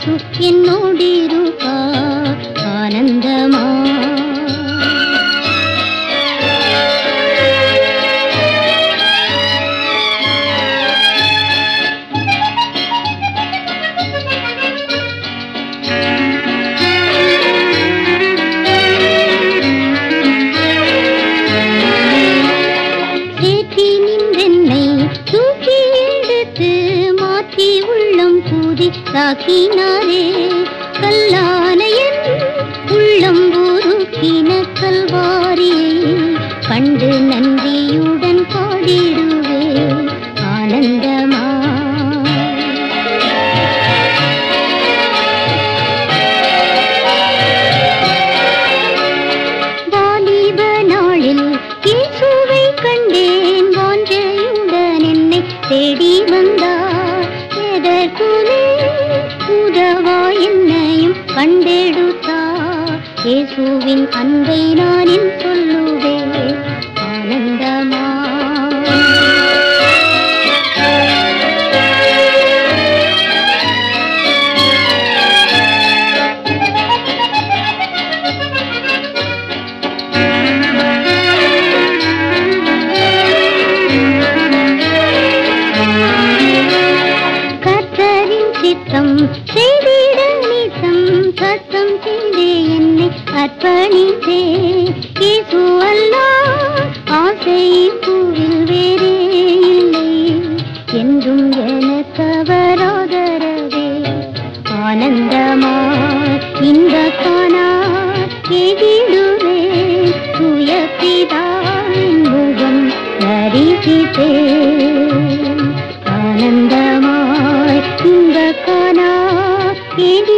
இயேசு என்னோடிருப்பார் ஆனந்தமா ஏற்றி நின்றென்னை தூக்கி எடுத்து மாற்றி உள்ளம் பூதி தாக்கினாரே கல்லான என் உள்ளம் உருக்கின கல்வாரியை கண்டு நன்றியுடன் பாடிடுவே ஆனந்தமா வாலிப நாளில் இயேசுவை கண்டேன் வாஞ்சையுடன் என்னை தேடி வந்தார் எதற்குமே உதவா என்னையும் கண்டெடுத்தார் இயேசுவின் அன்பை நானின் சொல்லுவேன் ஆனந்தமா கர்த்தரின் சித்தம் செய்திட நித்தம் சத்தம் செய்தே என்னை அர்ப்பணித்தே இயேசு அல்லா ஆசை பூவில் வேறே இல்லை என்றும் எனக்கவராதரவே ஆனந்தமா இந்த காணா எதிடுவே தூய பிதாவின் முகம் தரிசித்தேன் ஆனந்தமாய் இந்த காணா எதி